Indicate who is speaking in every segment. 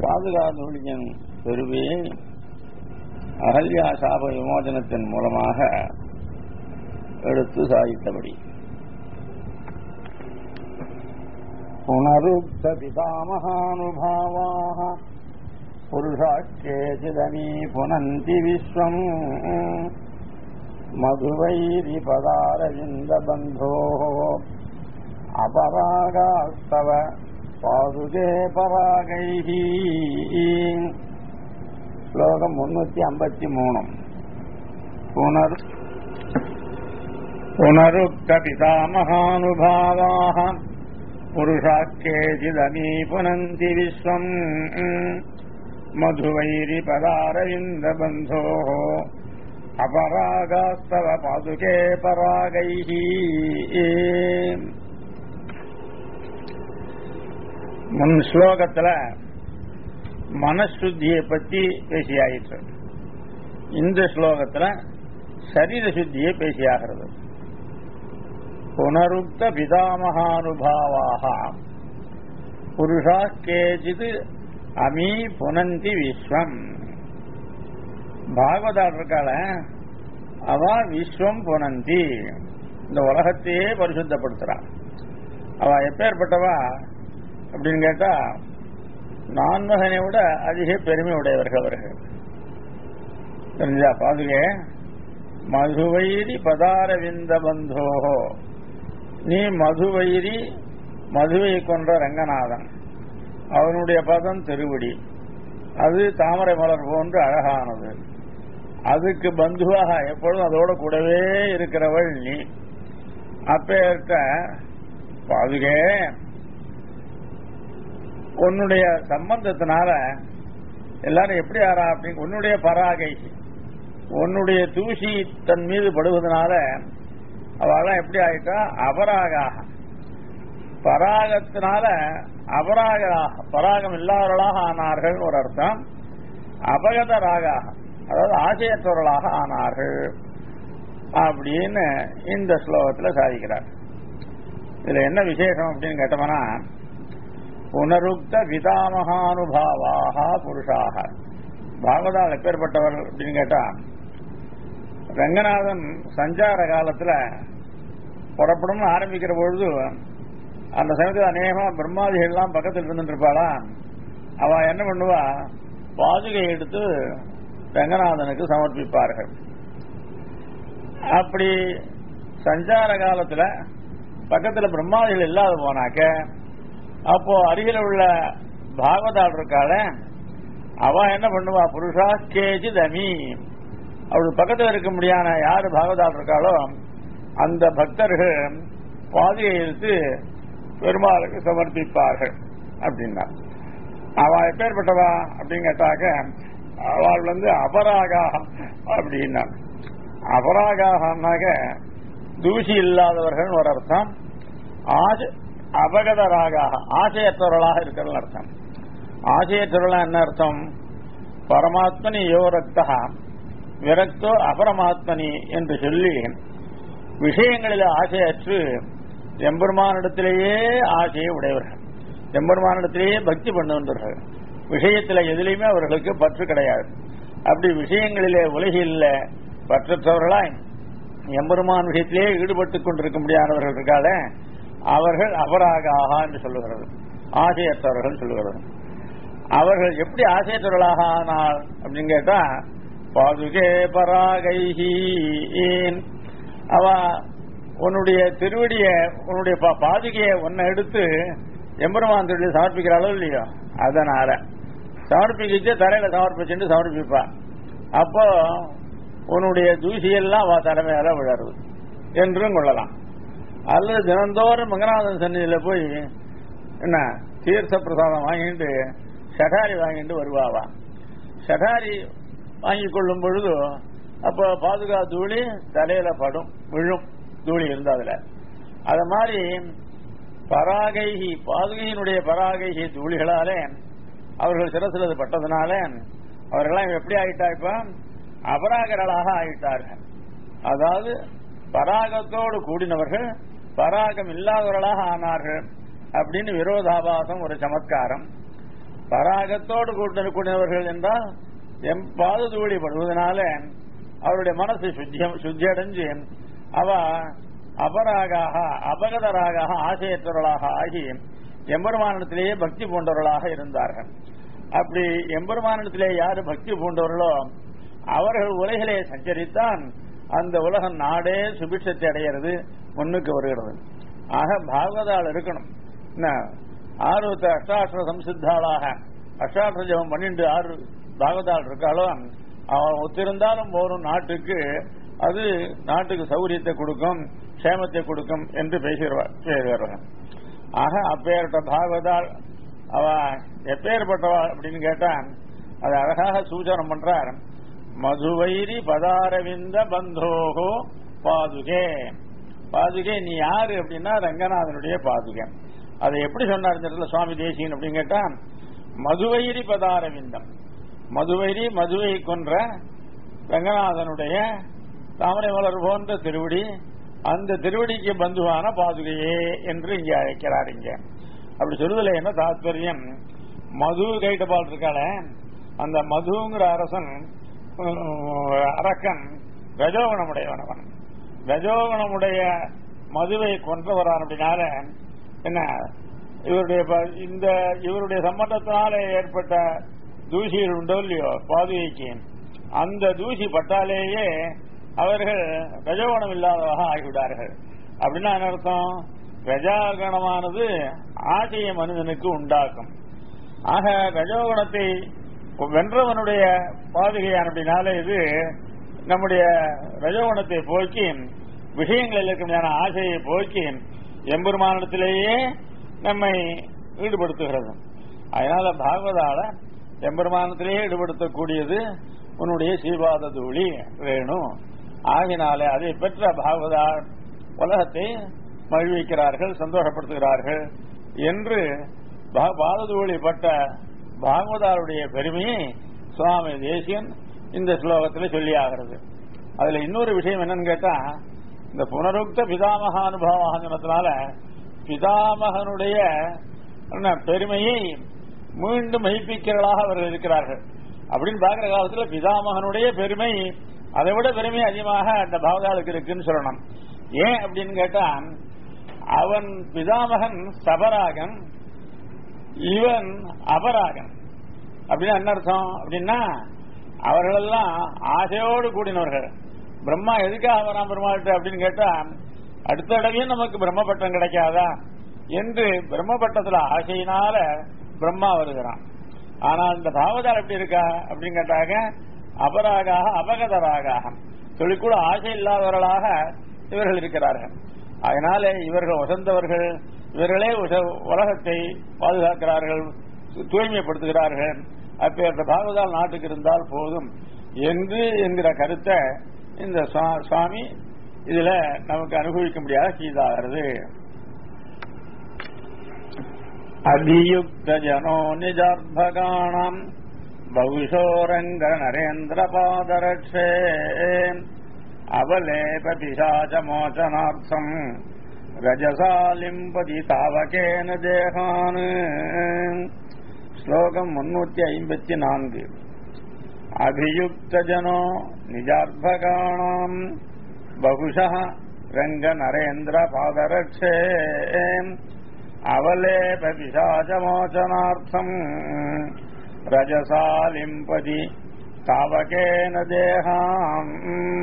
Speaker 1: பாதுகாதொழியின் பெருமையை அகல்யா சாப விமோசனத்தின் மூலமாக எடுத்து சாதித்தபடி புனருக்த பிதாமகானுபாவாக புருஷாக்கேச்சிதமீ புனந்தி விஸ்வம் மதுவைரி பதாரவிந்த பந்தோ அபராகாஸ்தவ பாதுகே பராகைஹி ஸ்லோகம் முன்னூத்தி ஐம்பத்தி மூணு புனர் புனருக்த பிதாமகானுபாவாக புருஷாக்கேச்சிதமீ புனந்தி விஸ்வம் மதுவைரி பதாரவிந்த பந்தோ அபராகாஸ்தவ பாதுகே பராகைஹி முன் ஸ்லோகத்துல மனசுத்தியை பத்தி பேசியாயிற்று இந்த ஸ்லோகத்துல சரீர சுத்தியை பேசியாகிறது புனருக்த பிதாமகானுபாவாக புருஷா கேச்சித் அமீ புனந்தி விஸ்வம் பாகவதார் இருக்காள அவ விஸ்வம் புனந்தி இந்த உலகத்தையே பரிசுத்தப்படுத்துறான் அவ எப்பேற்பட்டவா அப்படின்னு கேட்டா நான்மகனை விட அதிக பெருமை உடையவர்கள் அவர்கள் தெரிஞ்சா பாதுகே மதுவைரி பதாரவிந்த பந்தோஹோ நீ மதுவைரி மதுவை கொன்ற ரங்கநாதன் அவனுடைய பதம் திருவடி அது தாமரை மலர் போன்று அழகானது அதுக்கு பந்துவாக எப்பொழுதும் அதோட கூடவே இருக்கிறவள் நீ அப்பேற்க பாதுகே உன்னுடைய சம்பந்தத்தினால எல்லாரும் எப்படி ஆறா அப்படின்னு உன்னுடைய பராகை உன்னுடைய தூசி தன் மீது படுவதனால அவெல்லாம் எப்படி ஆயிட்டா அபராகாக பராகத்தினால அபராகராக பராகம் இல்லாதவர்களாக ஆனார்கள் ஒரு அர்த்தம் அபகதராக அதாவது ஆசையற்றவர்களாக ஆனார்கள் அப்படின்னு இந்த ஸ்லோகத்தில் சாதிக்கிறார் இதுல என்ன விசேஷம் அப்படின்னு கேட்டோம்னா புனருக்த பிதாமகானுபாவாக புருஷாக பாகவதால் எப்பேற்பட்டவர் அப்படின்னு கேட்டா ரங்கநாதன் சஞ்சார காலத்துல புறப்படும் ஆரம்பிக்கிற பொழுது அந்த சமயத்தில் அநேகமா பிரம்மாதிகள்லாம் பக்கத்தில் இருந்துட்டு இருப்பாளா அவ என்ன பண்ணுவா பாதுகை எடுத்து ரங்கநாதனுக்கு சமர்ப்பிப்பார்கள் அப்படி சஞ்சார காலத்துல பக்கத்துல பிரம்மாதிகள் இல்லாத போனாக்க அப்போ அருகில் உள்ள பாகவதாள் இருக்காள அவ என்ன பண்ணுவா புருஷா கேஜி தமி அவள் பக்கத்தில் இருக்க முடியாத யாரு பாகவதாள் இருக்காளோ அந்த பக்தர்கள் பாதியை எடுத்து பெருமாளுக்கு சமர்ப்பிப்பார்கள் அப்படின்னா அவ எப்பேற்பட்டவா அப்படின்னு கேட்டாக்க அவள் வந்து அபராகாகம் அப்படின்னா அபராகாகனாக்க தூசி இல்லாதவர்கள் ஒரு அர்த்தம் ஆசை அபகதராக ஆசையற்றவர்களாக இருக்கிறது அர்த்தம் ஆசையற்றவர்களா என்ன அர்த்தம் பரமாத்மனி யோ ரக்தா விரக்தோ அபரமாத்மனி என்று சொல்லி விஷயங்களில் ஆசையற்று எம்பெருமானிடத்திலேயே ஆசையை உடையவர்கள் எம்பெருமானிடத்திலேயே பக்தி பண்ணுகின்றார்கள் விஷயத்தில் எதிலையுமே அவர்களுக்கு பற்று கிடையாது அப்படி விஷயங்களிலே உலகில் பற்றற்றவர்களாய் எம்பெருமான் விஷயத்திலேயே ஈடுபட்டுக் கொண்டிருக்க முடியாதவர்கள் இருக்காளே அவர்கள் அபராகாக என்று சொல்லுகிறது ஆசையற்றவர்கள் சொல்லுகிறது அவர்கள் எப்படி ஆசையற்றவர்களாக ஆனால் அப்படின்னு கேட்டா பாதுகே பராகைஹி அவ உன்னுடைய திருவடிய உன்னுடைய பாதுகையை உன்னை எடுத்து எம்பெருமான் திருவடியை சமர்ப்பிக்கிறாளோ இல்லையோ அதனால சமர்ப்பிக்கிச்சு தரையில சமர்ப்பிச்சுட்டு சமர்ப்பிப்பா அப்போ உன்னுடைய தூசியெல்லாம் அவ தலைமையால விழருது என்றும் கொள்ளலாம் அல்லது தினந்தோறும் மங்கநாதன் சன்னிதியில போய் என்ன தீர்த்த பிரசாதம் வாங்கிட்டு ஷடாரி வாங்கிட்டு வருவாவா ஷடாரி வாங்கி கொள்ளும் பொழுது அப்போ பாதுகா தூளி தலையில படும் விழும் தூளி இருந்து அதுல அத மாதிரி பராகைகி பாதுகையினுடைய பராகைகி தூளிகளாலே அவர்கள் சிரசிலது பட்டதுனால அவர்கள்லாம் எப்படி ஆயிட்டா இப்ப அபராகர்களாக ஆயிட்டார்கள் அதாவது பராகத்தோடு கூடினவர்கள் பராகம் இல்லாதவர்களாக ஆனார்கள் அப்படின்னு விரோதாபாசம் ஒரு சமத்காரம் பராகத்தோடு கூட்ட கூடினவர்கள் என்றால் எம் பாது தூளிப்படுவதனால அவருடைய மனசு சுத்தியம் சுத்தியடைஞ்சு அவ அபராகாக அபகதராக ஆசையற்றவர்களாக ஆகி எம்பெருமானிடத்திலேயே பக்தி பூண்டவர்களாக இருந்தார்கள் அப்படி எம்பெருமானிடத்திலே யாரு பக்தி பூண்டவர்களோ அவர்கள் உலகிலே சஞ்சரித்தான் அந்த உலகம் நாடே சுபிட்சத்தை அடைகிறது முன்னுக்கு வருகிறது ஆக பாகவதால் இருக்கணும் என்ன ஆர்வத்தை அஷ்டாட்சர சம்சித்தாளாக அஷ்டாட்சர ஜபம் பன்னெண்டு ஆறு பாகவதால் இருக்காளோ அவன் ஒத்திருந்தாலும் போரும் நாட்டுக்கு அது நாட்டுக்கு சௌரியத்தை கொடுக்கும் க்ஷேமத்தை கொடுக்கும் என்று பேசுகிறார்கள் ஆக அப்பேற்பட்ட பாகவதால் அவ எப்பேற்பட்டவா அப்படின்னு கேட்டா அது அழகாக சூச்சனம் பண்றார் மதுவைரி பதாரவிந்த பந்தோகோ பாதுகே பாதுகே நீ யாரு அப்படின்னா ரங்கநாதனுடைய பாதுகை அதை எப்படி சொன்னார் இந்த இடத்துல சுவாமி தேசியன் அப்படின்னு கேட்டா மதுவைரி பதாரவிந்தம் மதுவைரி மதுவை கொன்ற ரங்கநாதனுடைய தாமரை மலர் போன்ற திருவடி அந்த திருவடிக்கு பந்துவான பாதுகையே என்று இங்கே அழைக்கிறார் இங்க அப்படி சொல்லுதல என்ன தாத்பரியம் மது கைட்டபால் இருக்காள அந்த மதுங்கிற அரசன் அரக்கன் ரஜோகுணமுடையவனவன் ரஜோகுணமுடைய மதுவை கொன்றவரான் அப்படின்னால என்ன இவருடைய இந்த இவருடைய சம்பந்தத்தினால ஏற்பட்ட தூசிகள் உண்டோ இல்லையோ பாதுகைக்கு அந்த தூசி பட்டாலேயே அவர்கள் ரஜோகுணம் இல்லாதவராக ஆகிவிடார்கள் அப்படின்னா என்ன அர்த்தம் ரஜாகணமானது ஆசைய மனிதனுக்கு உண்டாக்கும் ஆக ரஜோகுணத்தை வென்றவனுடைய பாதுகையான அப்படின்னால இது நம்முடைய ரஜோகுணத்தை போக்கி விஷயங்களில் இருக்கின்ற ஆசையை போக்கி எம்பெருமானிடத்திலேயே நம்மை ஈடுபடுத்துகிறது அதனால பாகவதால எம்பெருமானத்திலேயே ஈடுபடுத்தக்கூடியது உன்னுடைய சீபாத தூளி வேணு ஆகினாலே அதை பெற்ற பாகவதா உலகத்தை மகிழ்விக்கிறார்கள் சந்தோஷப்படுத்துகிறார்கள் என்று பாததூளி பட்ட பாகவதாருடைய பெருமையை சுவாமி தேசியன் இந்த ஸ்லோகத்தில் சொல்லியாகிறது அதுல இன்னொரு விஷயம் என்னன்னு கேட்டா இந்த புனருக்த பிதாமக அனுபவத்தினால பிதாமகனுடைய பெருமையை மீண்டும் மெய்ப்பிக்கிறவர்களாக அவர்கள் இருக்கிறார்கள் அப்படின்னு பாக்குற காலத்துல பிதாமகனுடைய பெருமை அதை விட பெருமை அதிகமாக அந்த பாவதாளுக்கு இருக்குன்னு சொல்லணும் ஏன் அப்படின்னு கேட்டா அவன் பிதாமகன் சபராகன் இவன் அபராகன் அப்படின்னா என்ன அர்த்தம் அப்படின்னா அவர்களெல்லாம் ஆசையோடு கூடினவர்கள் பிரம்மா எதுக்காக வரான் பெருமாள்கிட்ட அப்படின்னு கேட்டா அடுத்த தடவையும் நமக்கு பிரம்மபட்டம் கிடைக்காதா என்று பிரம்மபட்டத்துல ஆசையினால பிரம்மா வருகிறான் ஆனா இந்த பாவதார் எப்படி இருக்கா அப்படின்னு கேட்டாங்க அபராகாக அபகதராக தொழிற்கூட ஆசை இல்லாதவர்களாக இவர்கள் இருக்கிறார்கள் அதனால இவர்கள் வசந்தவர்கள் இவர்களே உலகத்தை பாதுகாக்கிறார்கள் தூய்மைப்படுத்துகிறார்கள் அப்பேற்பட்ட பாகவதால் நாட்டுக்கு இருந்தால் போதும் என்று என்கிற கருத்தை இந்த சுவாமி இதுல நமக்கு அனுபவிக்க முடியாத செய்தாகிறது அபியுக்த ஜனோ நிஜார்பகாணம் பகுஷோரங்க நரேந்திர பாதரட்சே அவலேப பிசாச்சமோச்சனார்த்தம் ரஜசாலிம்பதி தாவகேன தேகான் ஸ்லோகம் முன்னூத்தி ஐம்பத்தி நான்கு அபியுக்த ஜனோ நிஜார்பகாணம் பகுஷ ரங்க நரேந்திர பாதரட்சே அவலேப பிசாச்சமோச்சனார்த்தம் ரஜசாலிம்பதி தாவகேன தேகாம்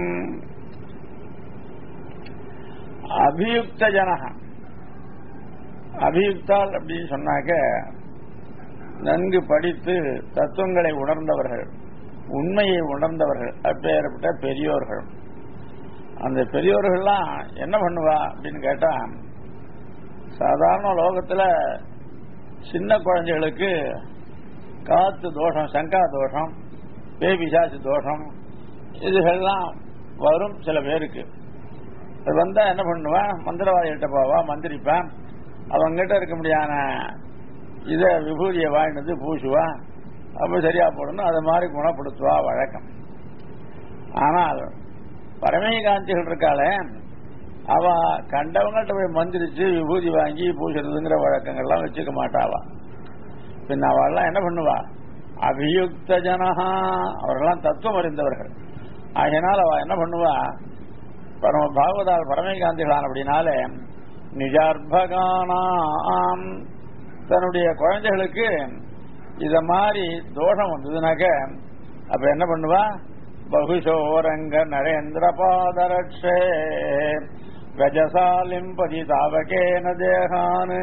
Speaker 1: அபியுக்த ஜனக அபியுக்தால் அப்படின்னு சொன்னாக்க நன்கு படித்து தத்துவங்களை உணர்ந்தவர்கள் உண்மையை உணர்ந்தவர்கள் அப்பேற்பட்ட பெரியோர்கள் அந்த பெரியோர்கள்லாம் என்ன பண்ணுவா அப்படின்னு கேட்டா சாதாரண லோகத்துல சின்ன குழந்தைகளுக்கு காத்து தோஷம் சங்கா தோஷம் பேபிசாச்சு தோஷம் இதுகள்லாம் வரும் சில பேருக்கு அது வந்தா என்ன பண்ணுவான் மந்திரவாதிகிட்ட போவா மந்திரிப்பான் அவங்கிட்ட இருக்க முடியாத இத விபூதியை வாங்கினது பூசுவான் அப்ப சரியா போடணும் அது மாதிரி குணப்படுத்துவா வழக்கம் ஆனால் பரமேகாந்திகள் இருக்காளே அவ கண்டவங்கள்ட்ட போய் மந்திரிச்சு விபூதி வாங்கி பூசுறதுங்கிற வழக்கங்கள்லாம் வச்சுக்க மாட்டாவா பின்ன அவெல்லாம் என்ன பண்ணுவா அபியுக்த ஜனஹா அவரெல்லாம் தத்துவம் அறிந்தவர்கள் ஆகையினால் அவ என்ன பண்ணுவா பரம பாகவதால் பரமகாந்திகளான் அப்படின்னாலே நிஜார்பகானாம் தன்னுடைய குழந்தைகளுக்கு இத மாதிரி தோஷம் வந்ததுனாக்க அப்ப என்ன பண்ணுவா பகுஷோரங்க நரேந்திர பாதரட்சே கஜசாலிம் பதி தாவகேன தேகானு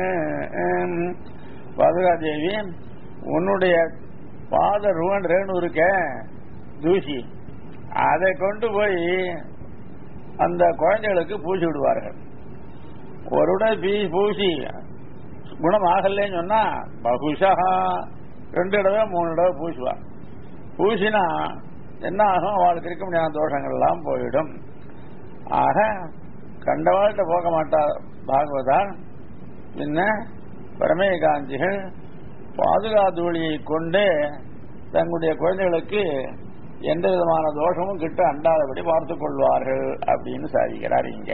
Speaker 1: பாதுகாதேவி உன்னுடைய பாத ருவன் ரேணு இருக்க தூசி அதை கொண்டு போய் அந்த குழந்தைகளுக்கு பூசி விடுவார்கள் ஒரு உடல் பீ பூசி குணம் ஆகலன்னு சொன்னா பகுஷா ரெண்டு தடவை மூணு தடவை பூசுவா பூசினா என்ன ஆகும் அவளுக்கு இருக்க முடியாத தோஷங்கள் எல்லாம் போயிடும் ஆக கண்டவாழ்கிட்ட போக மாட்டா பாகவதா பின்ன பரமேகாந்திகள் பாதுகாதூளியை கொண்டே தங்களுடைய குழந்தைகளுக்கு எந்த விதமான தோஷமும் கிட்ட அண்டாதபடி பார்த்துக் கொள்வார்கள் அப்படின்னு சாதிக்கிறார் இங்க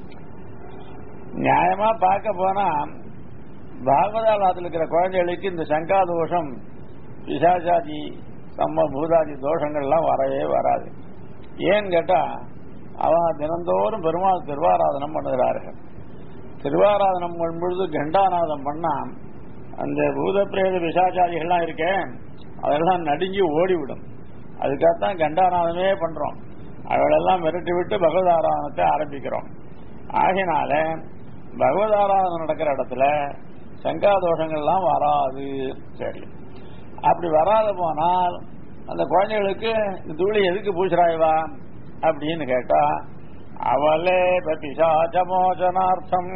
Speaker 1: நியாயமா பார்க்க போனா பாகவதாலத்தில் இருக்கிற குழந்தைகளுக்கு இந்த சங்கா தோஷம் பிசாசாதி சம்ம பூதாதி தோஷங்கள்லாம் வரவே வராது ஏன்னு கேட்டா அவன் தினந்தோறும் பெருமாள் திருவாராதனம் பண்ணுகிறார்கள் திருவாராதனம் பண்ணும்பொழுது கண்டாநாதம் பண்ணா அந்த பூத பிரேத பிசாச்சாதிகள்லாம் இருக்கேன் அதெல்லாம் நடுங்கி ஓடிவிடும் அதுக்காகத்தான் கண்டாநாதமே பண்றோம் அவளெல்லாம் மிரட்டி விட்டு பகவதாராதனத்தை ஆரம்பிக்கிறோம் ஆகினால பகவதாராதனம் நடக்கிற இடத்துல சங்கா தோஷங்கள்லாம் வராது சரி அப்படி வராத போனால் அந்த குழந்தைகளுக்கு இந்த தூளி எதுக்கு பூசுறாய்வா அப்படின்னு கேட்டா அவளே பிசாச்சமோச்சனார்த்தம்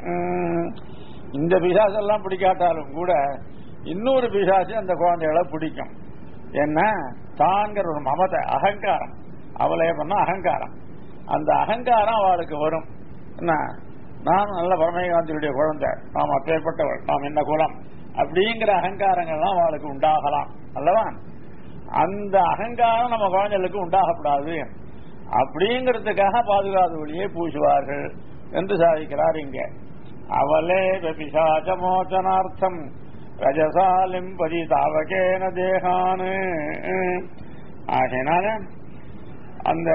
Speaker 1: இந்த பிசாசெல்லாம் பிடிக்காட்டாலும் கூட இன்னொரு பிசாசு அந்த குழந்தைகளை பிடிக்கும் என்ன தான்கிற ஒரு மமதை அகங்காரம் அவளே பண்ண அகங்காரம் அந்த அகங்காரம் அவளுக்கு வரும் என்ன நான் நல்ல பரமேகாந்தியுடைய குழந்தை நாம் அப்பேற்பட்டவள் நாம் என்ன குலம் அப்படிங்கிற அகங்காரங்கள்லாம் அவளுக்கு உண்டாகலாம் அல்லவா அந்த அகங்காரம் நம்ம குழந்தைகளுக்கு உண்டாகக்கூடாது அப்படிங்கிறதுக்காக பாதுகாப்பு வழியே பூசுவார்கள் என்று சாதிக்கிறார் இங்க அவலே பிசாச்ச மோச்சனார்த்தம் ரஜசாலிம் பதி தாவகேன தேகானு ஆகையினால அந்த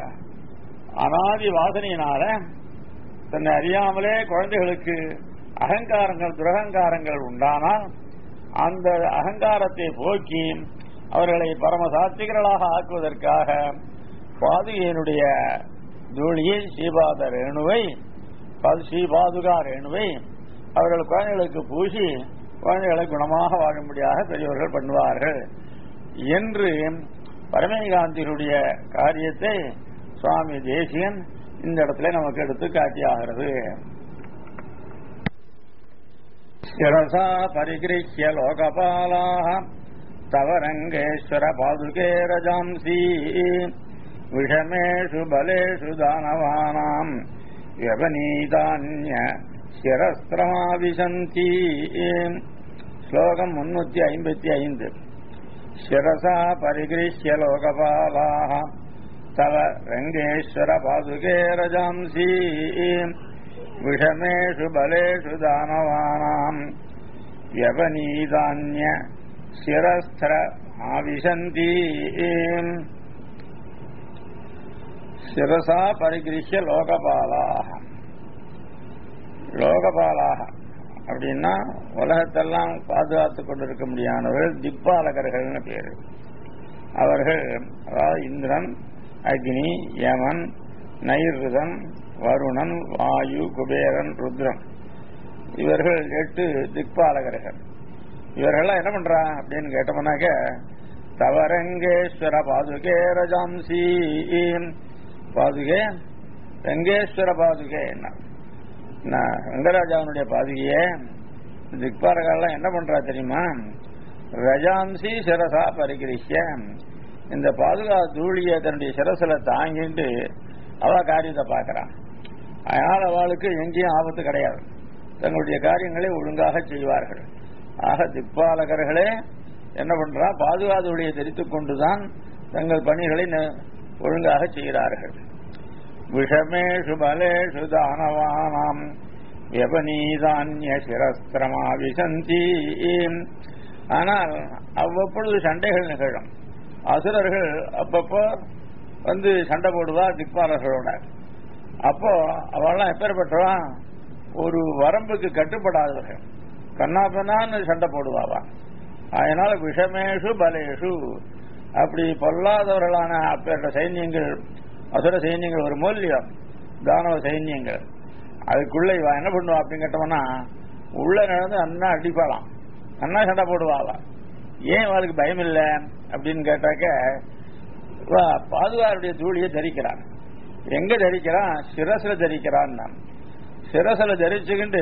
Speaker 1: அனாதி வாசனையினால தன்னை அறியாமலே குழந்தைகளுக்கு அகங்காரங்கள் துரகங்காரங்கள் உண்டானால் அந்த அகங்காரத்தை போக்கி அவர்களை பரம சாத்திகர்களாக ஆக்குவதற்காக பாதுகையினுடைய தூளியை ஸ்ரீபாத ரேணுவை ஸ்ரீபாதுகா ரேணுவை அவர்கள் குழந்தைகளுக்கு பூசி குழந்தைகளை குணமாக வாழும்படியாக பெரியவர்கள் பண்ணுவார்கள் என்று பரமேகாந்திகளுடைய காரியத்தை சுவாமி தேசியன் இந்த இடத்துல நமக்கு எடுத்து காட்டியாகிறது சிரசா பரிகிருஹ்ய லோகபாலாக தவரங்கேஸ்வர பாதுகே ரஜாம்சி விஷமேஷு பலேஷு தானவானாம் வியபனீதான்ய சிரஸ்திரமாவிசந்தி ஸ்லோகம் முன்னூத்தி ஐம்பத்தி ஐந்து சிரசா பரிகிருஷ்ய லோகபாலாக தவ ரங்கேஸ்வர பாதுகே ரஜாம்சி விஷமேஷு பலேஷு தானவானாம் வியபனீதான்ய சிரஸ்திர ஆவிசந்தி சிரசா பரிகிருஷ்ய லோகபாலாக லோகபாலாக அப்படின்னா உலகத்தெல்லாம் பாதுகாத்துக் கொண்டிருக்க முடியாதவர்கள் திப்பாலகர்கள்னு பேரு அவர்கள் அதாவது இந்திரன் அக்னி யமன் நைருதன் வருணன் வாயு குபேரன் ருத்ரன் இவர்கள் எட்டு திக்பாலகர்கள் இவர்கள்லாம் என்ன பண்றா அப்படின்னு கேட்டோம்னாக்க தவரங்கேஸ்வர பாதுகே ரஜாம்சி பாதுகே ரங்கேஸ்வர பாதுகே என்ன ரங்கராஜாவினுடைய பாதுகையே திக்பாலகெல்லாம் என்ன பண்றா தெரியுமா ரஜாம்சி சிரசா பரிகிரிஷ்ய இந்த பாதுகா தூளிய தன்னுடைய சிரசில தாங்கிட்டு அவ காரியத்தை பார்க்கறான் அதனால் அவளுக்கு எங்கேயும் ஆபத்து கிடையாது தங்களுடைய காரியங்களை ஒழுங்காக செய்வார்கள் ஆக திப்பாலகர்களே என்ன பண்றா பாதுகாதொழியை தெரித்துக் கொண்டுதான் தங்கள் பணிகளை ஒழுங்காக செய்கிறார்கள் விஷமேஷு பலேஷு தானவானாம் வியபனீதான்ய சிரஸ்திரமா விசந்தி ஆனால் அவ்வப்பொழுது சண்டைகள் நிகழும் அசுரர்கள் அப்பப்போ வந்து சண்டை போடுவா திக்பாலர்களோட அப்போ அவெல்லாம் எப்பேற்பட்டவா ஒரு வரம்புக்கு கட்டுப்படாதவர்கள் கண்ணாப்பண்ணான்னு சண்டை போடுவாவா அதனால விஷமேஷு பலேஷு அப்படி பொல்லாதவர்களான அப்பேற்ற சைன்யங்கள் அசுர சைன்யங்கள் ஒரு மூலியம் தானவ சைன்யங்கள் அதுக்குள்ள இவ என்ன பண்ணுவா அப்படின்னு கேட்டோம்னா உள்ள நடந்து அண்ணா அடிப்பாளாம் அண்ணா சண்டை போடுவாளா ஏன் அவளுக்கு பயம் இல்லை அப்படின்னு கேட்டாக்க இவ பாதுகாருடைய தூளியை தரிக்கிறான் எங்க தரிக்கிறான் சிரசுல தரிக்கிறான் நான் சிரசுல தரிச்சுக்கிண்டு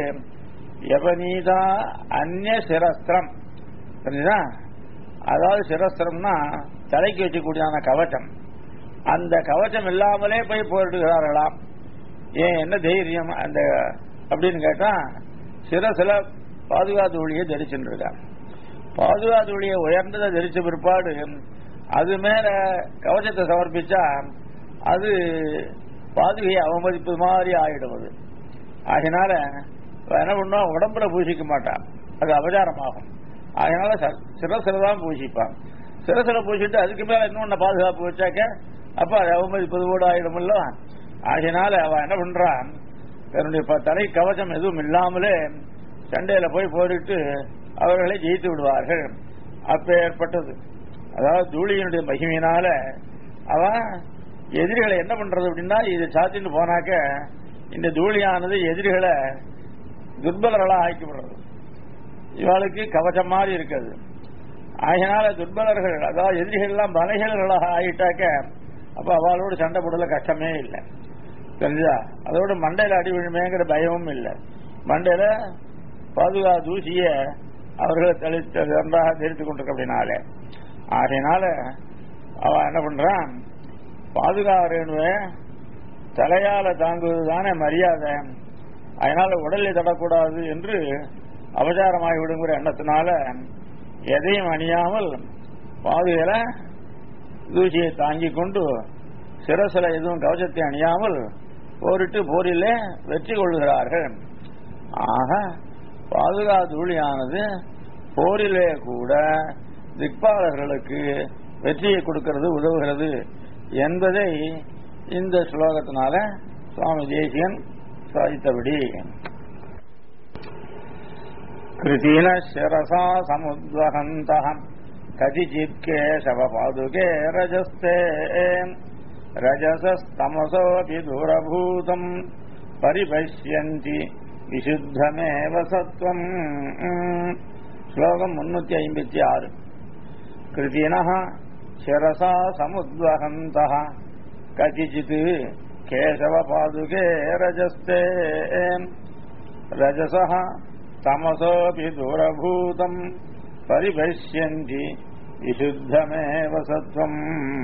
Speaker 1: எவனீதா அந்நிய சிரஸ்திரம் புரியுதா அதாவது சிரஸ்திரம்னா தலைக்கு வச்சக்கூடியதான கவச்சம் அந்த கவச்சம் இல்லாமலே போய் போரிடுகிறார்களாம் ஏன் என்ன தைரியம் அந்த அப்படின்னு கேட்டா சிரசில பாதுகாத்து ஒளியை தரிச்சுட்டு இருக்கான் பாதுகாத்து ஒளியை உயர்ந்ததை தரிச்ச பிற்பாடு அது மேல கவச்சத்தை சமர்ப்பிச்சா அது பாதுகையை அவமதிப்பது மாதிரி ஆயிடும் அது அதனால அவ என்ன பண்ணுவா உடம்புல பூசிக்க மாட்டான் அது அபச்சாரமாகும் அதனால ச- சிரசில தான் பூசிப்பான் சிரசில பூசிட்டு அதுக்கு மேல இன்னொன்னு பாதுகாப்பு வச்சாக்க அப்ப அது அவமதிப்பது கூட ஆயிடும்ல ஆகையினால அவ என்ன பண்றான் தன்னுடைய ப- தலை கவசம் எதுவும் இல்லாமலே சண்டையில போய் போரிட்டு அவர்களை ஜெயித்து விடுவார்கள் அப்ப ஏற்பட்டது அதாவது தூளியினுடைய மகிமையினால அவன் எதிரிகளை என்ன பண்றது அப்படின்னா இது சாத்திட்டு போனாக்க இந்த தூளியானது எதிரிகளை துர்பலர்களா ஆக்கிவிடுறது இவளுக்கு கவசம் மாதிரி இருக்குது ஆகையினால துர்பலர்கள் அதாவது எதிரிகள் எல்லாம் பலகீனர்களாக ஆகிட்டாக்க அப்ப அவளோடு சண்டை போடல கஷ்டமே இல்லை தெரிஞ்சா அதோட மண்டையில அடி விழுமேங்கிற பயமும் இல்லை மண்டையில பாதுகா தூசிய அவர்கள் தெளித்து நன்றாக தெரித்து கொண்டிருக்கிறதுனாலே ஆகையினால அவன் என்ன பண்றான் பாதுகா ரேணுவை தலையால தாங்குவது தானே மரியாதை அதனால உடலை தடக்கூடாது என்று அபச்சாரமாகி விடுங்கிற எண்ணத்தினால எதையும் அணியாமல் பாதுகையில தூசியை தாங்கிக் கொண்டு சிரசில எதுவும் கவசத்தை அணியாமல் போரிட்டு போரிலே வெற்றி கொள்கிறார்கள் ஆக பாதுகா தூளியானது போரிலே கூட திக்பாலர்களுக்கு வெற்றியை கொடுக்கிறது உதவுகிறது என்பதை இந்த ஸ்லோகத்தினால சுவாமி தேசியன் சாதித்தபடி கிருதின சிரசா சமுத்வகந்த கதிச்சித் கேசவ பாதுகே ரஜஸ்தே ரஜசஸ்தமசோபி தூரபூதம் பரிபஷ்யந்தி விசுத்தமேவ சத்வம் ஸ்லோகம் முன்னூத்தி ஐம்பத்தி ஆறு கிருதின சிரசா சமுத்வகந்த கதிச்சித் கேசவ பாதுகே ரஜஸ்தே ரஜசः தமசோபி தூரபூதம் பரிபஷ்யந்தி விசுத்தமேவ சத்வம்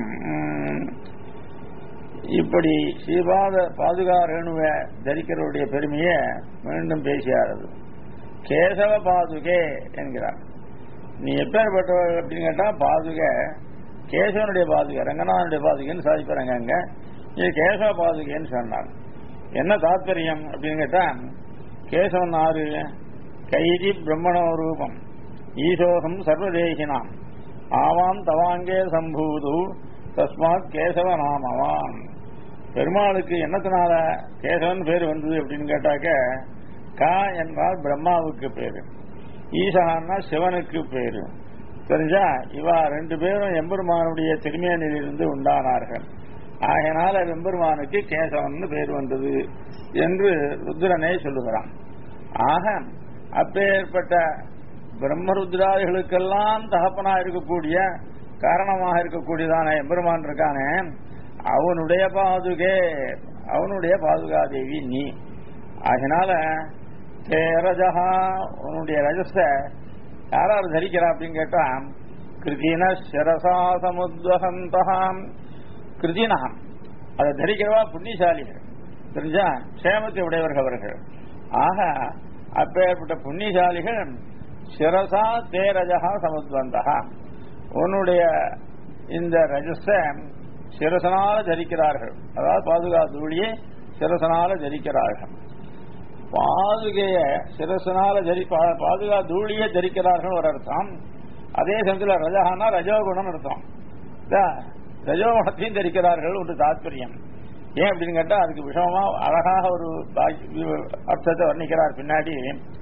Speaker 1: இப்படி ஸ்ரீபாத பாதுகா ரேணுவை தரிக்கிறவருடைய பெருமையை மீண்டும் பேசியாரது கேசவ பாதுகே என்கிறார் நீ எப்பேற்பட்டவள் அப்படின்னு கேட்டா பாதுகை கேசவனுடைய பாதுகை ரங்கநாதனுடைய பாதுகைன்னு சாதிப்பாங்க அங்க இது கேசவ பாதுகைன்னு சொன்னார் என்ன தாத்பரியம் அப்படின்னு கேட்டா கேசவன் ஆறு கைதி பிரம்மணோ ரூபம் ஈசோகம் சர்வதேகினாம் ஆவாம் தவாங்கே சம்பூது தஸ்மாத் கேசவ நாமவான் பெருமாளுக்கு என்னத்தினால கேசவன் பேர் வந்தது அப்படின்னு கேட்டாக்க கா என்றால் பிரம்மாவுக்கு பேரு ஈசகான்னா சிவனுக்கு பேரு தெரிஞ்சா இவா ரெண்டு பேரும் எம்பெருமானுடைய திருமேனிலிருந்து உண்டானார்கள் ஆகையினால எம்பெருமானுக்கு கேசவன் பேர் வந்தது என்று ருத்ரனே சொல்லுகிறான் ஆக அப்பேற்பட்ட பிரம்மருத்ராதிகளுக்கெல்லாம் தகப்பனா இருக்கக்கூடிய காரணமாக இருக்கக்கூடியதான எம்பெருமான் இருக்கானே அவனுடைய பாதுகே அவனுடைய பாதுகாதேவி நீ அதனால ரஜகா உன்னுடைய ரஜஸ யாரார் தரிக்கிறா அப்படின்னு கேட்டா கிருதின சிரசா சமுத்வகந்தகாம் கிருதினகம் அதை தரிக்கிறவா புண்ணியசாலிகள் தெரிஞ்சா சேமத்தை உடையவர்கள் அவர்கள் ஆக அப்பேற்பட்ட புண்ணியசாலிகள் சிரசா தே ரஜகா சமுத்வந்தகா உன்னுடைய இந்த ரஜஸ சிரசனால தரிக்கிறார்கள் அதாவது பாதுகாத்து ஒளியை சிரசனால தரிக்கிறார்கள் பாதுகைய சிரசனால தரி பா- பாதுகா தூளியை தரிக்கிறார்கள் ஒரு அர்த்தம் அதே சமயத்தில் ரஜகானா ரஜோகுணம் அர்த்தம் இதா, ரஜோகுணத்தையும் தரிக்கிறார்கள் ஒரு தாத்பரியம் ஏன் அப்படின்னு கேட்டா அதுக்கு விஷமமா அழகாக ஒரு பாக்கி- அர்த்தத்தை வர்ணிக்கிறார் பின்னாடி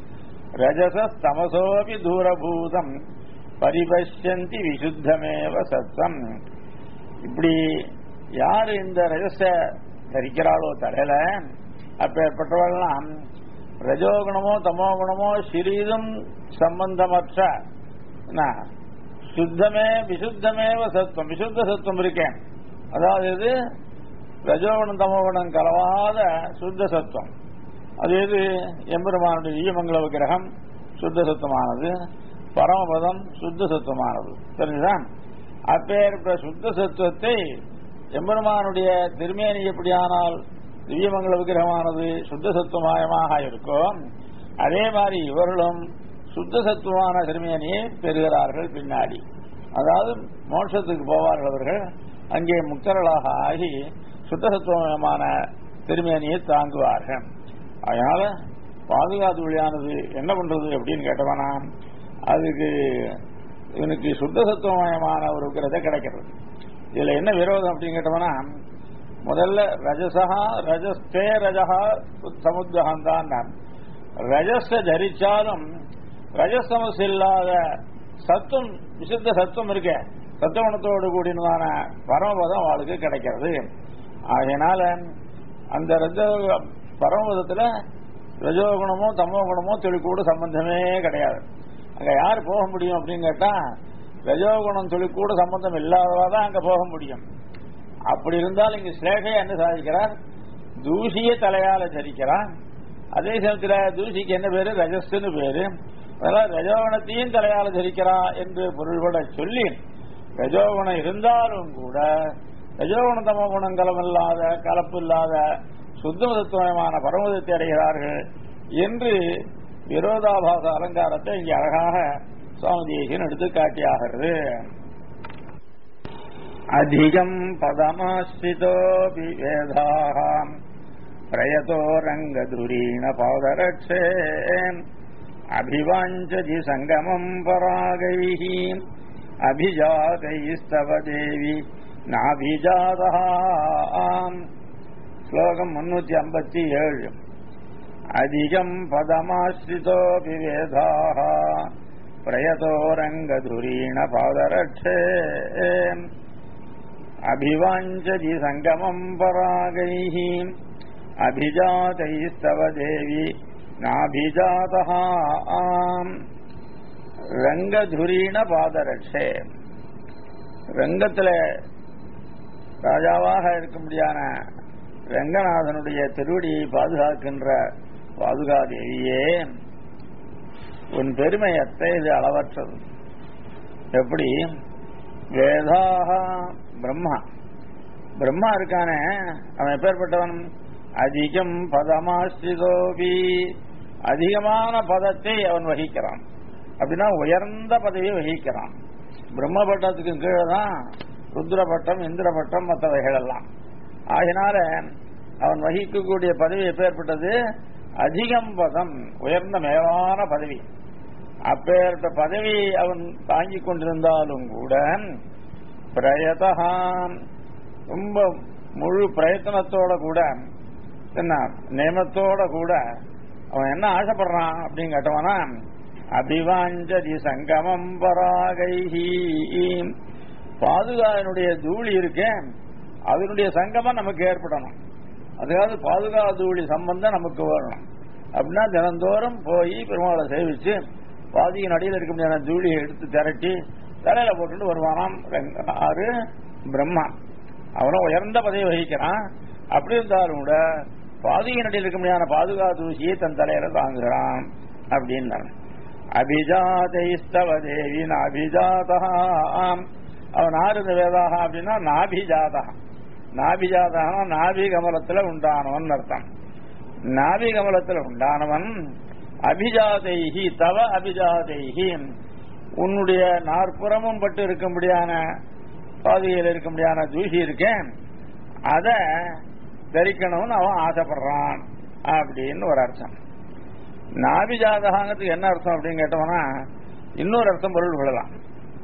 Speaker 1: ரஜச தமசோபி தூரபூதம் பரிபஷ்யந்தி விசுத்தமேவ சத்தம் இப்படி யாரு இந்த ரஜச தரிக்கிறாளோ தலையில அப்பேற்பட்டவர்கள்லாம் ரஜோகுணமோ தமோ குணமோ சிறிதும் சம்பந்தமற்ற என்ன, சுத்தமே விசுத்தமேவ சத்துவம் விசுத்த சத்துவம் இருக்கேன் அதாவது இது ரஜோகுணம் தமோகுணம் கலவாத சுத்த சத்துவம் அது எது எம்பெருமானுடைய ஈமங்கல விக்கிரகம் சுத்த சத்துவமானது பரமபதம் சுத்த சத்துவமானது தெரிஞ்சுதான் அப்பேற்பட்ட சுத்த சத்துவத்தை எம்பெருமானுடைய திருமேனி எப்படியானால் திவ்யமங்கல விக்கிரகமானது சுத்த சத்துவமயமாக இருக்கும் அதே மாதிரி இவர்களும் சுத்த சத்துவமான திருமேனியை பெறுகிறார்கள் பின்னாடி அதாவது மோட்சத்துக்கு போவார்கள் அவர்கள் அங்கே முக்தர்களாக ஆகி சுத்த சத்துவமயமான திருமேனியை தாங்குவார்கள் அதனால பாதுகாத்து வழியானது என்ன பண்றது அப்படின்னு கேட்டவனா அதுக்கு இவனுக்கு சுத்த சத்துவமயமான ஒரு விக்கிரதை கிடைக்கிறது இதுல என்ன விரோதம் அப்படின்னு கேட்டவனா முதல்ல ரஜசா ரஜஸ்தே ரஜகா சமுத்திரகம் தான் ரஜஸ தரிச்சாலும் ரஜசமஸ் இல்லாத சத்துவம் விசுத்த சத்துவம் இருக்க சத்துவகுணத்தோடு கூடினதான பரமபதம் அவளுக்கு கிடைக்கிறது ஆகையினால அந்த ரஜ பரமபதத்துல ரஜோகுணமோ தமோ குணமோ தொழிற்கூட சம்பந்தமே கிடையாது அங்க யார் போக முடியும் அப்படின்னு கேட்டா ரஜோகுணம் தொழிற்கூட சம்பந்தம் இல்லாதவா தான் அங்க போக முடியும் அப்படி இருந்தால் இங்கு ஸ்லேஷையா என்ன சாதிக்கிறார் தூசிய தலையால தரிக்கிறான் அதே சமயத்துல தூசிக்கு என்ன பேரு ரஜஸ்ன்னு பேரு அதனால ரஜோகுணத்தையும் தலையால தரிக்கிறா என்று பொருள்பட சொல்லி ரஜோகுணம் இருந்தாலும் கூட ரஜோகுண தமோ குணங்களும் இல்லாத கலப்பு இல்லாத சுத்தமதத்துவமான பரமதத்தை அடைகிறார்கள் என்று விரோதாபாச அலங்காரத்தை இங்கே அழகாக சுவாமி தேசியன் எடுத்து காட்டியாகிறது அதிகம் பதமாஸ்ரிதோபி வேதாம் பிரயதோ ரங்கதுரீண பாதரட்சே அபிவாஞ்சதி சங்கமம் பராகைः அபிஜாதைஸ்தவ தேவி நாபிஜாதாம் ஸ்லோகம் முன்னூத்தி ஐம்பத்தி ஏழு அதிகம் பதமாஸ்ரிதோபி வேதாக பிரயதோ ரங்கதுரீண பாதரட்சே அபிவாஞ்சதி சங்கமம் பராகைः அபிஜாதைஸ்தவ தேவி நாபிஜாதாம் ரங்கதுரீண பாதரட்சே ரங்கத்துல ராஜாவாக இருக்கும்படியான ரங்கநாதனுடைய திருவடியை பாதுகாக்கின்ற பாதுகாதேவியே உன் பெருமை எத்தகையது அளவற்றது எப்படி வேதாக பிரம்மா பிரம்மா இருக்கானே அவன் எப்பேற்பட்டவன் அதிகம் பதமாஸ்ரிதோபி அதிகமான பதத்தை அவன் வகிக்கிறான் அப்படின்னா உயர்ந்த பதவியை வகிக்கிறான் பிரம்ம பட்டத்துக்கு கீழே தான் ருத்ர பட்டம் இந்திர பட்டம் மற்றவைகள் எல்லாம் ஆகினால அவன் வகிக்கக்கூடிய பதவி எப்பேற்பட்டது அதிகம் பதம் உயர்ந்த மேலான பதவி அப்பேற்பட்ட பதவி அவன் தாங்கிக் கொண்டிருந்தாலும் கூட பிரயதகான் ரொம்ப முழு பிரயத்தனத்தோட கூட என்ன நியமத்தோட கூட அவன் என்ன ஆசைப்படுறான் அப்படின்னு கேட்டவனா அபிவாஞ்சதி சங்கமம் பராகைஹி பாதுகானுடைய தூளி இருக்கேன் அதனுடைய சங்கமம் நமக்கு ஏற்படணும் அதாவது பாதுகா தூளி சம்பந்தம் நமக்கு வரணும் அப்படின்னா தினந்தோறும் போய் பெருமாளை சேவிச்சு பாதியின் அடியில் இருக்க முடியாத தூளியை எடுத்து திரட்டி தலையில போட்டுட்டு வருவானாம் ரெங்க- ஆறு பிரம்மா அவனும் உயர்ந்த பதவி வகிக்கிறான் அப்படி இருந்தாலும் கூட பாதியின் அடியில் இருக்க முடியாத பாதுகா தூசியை தன் தலையில தாங்குகிறான் அப்படின்னு அபிஜாதைஸ்தவ தேவின் அபிஜாதாம் அவன் ஆறு இந்த வேதாக அப்படின்னா நாபிஜாதா நாபிஜாதகனா நாபி கமலத்துல உண்டானவன் அர்த்தம் நாபி கமலத்துல உண்டானவன் அபிஜாதைஹி தவ அபிஜாதைஹி உன்னுடைய நாற்புறமும் பட்டு இருக்கும்படியான பாதையில் இருக்கும்படியான தூசி இருக்கேன் அத தரிக்கணும்னு அவன் ஆசைப்படுறான் அப்படின்னு ஒரு அர்த்தம் நாபிஜாதகாங்கிறதுக்கு என்ன அர்த்தம் அப்படின்னு கேட்டோம்னா இன்னொரு அர்த்தம் பொருள் கொள்ளலாம்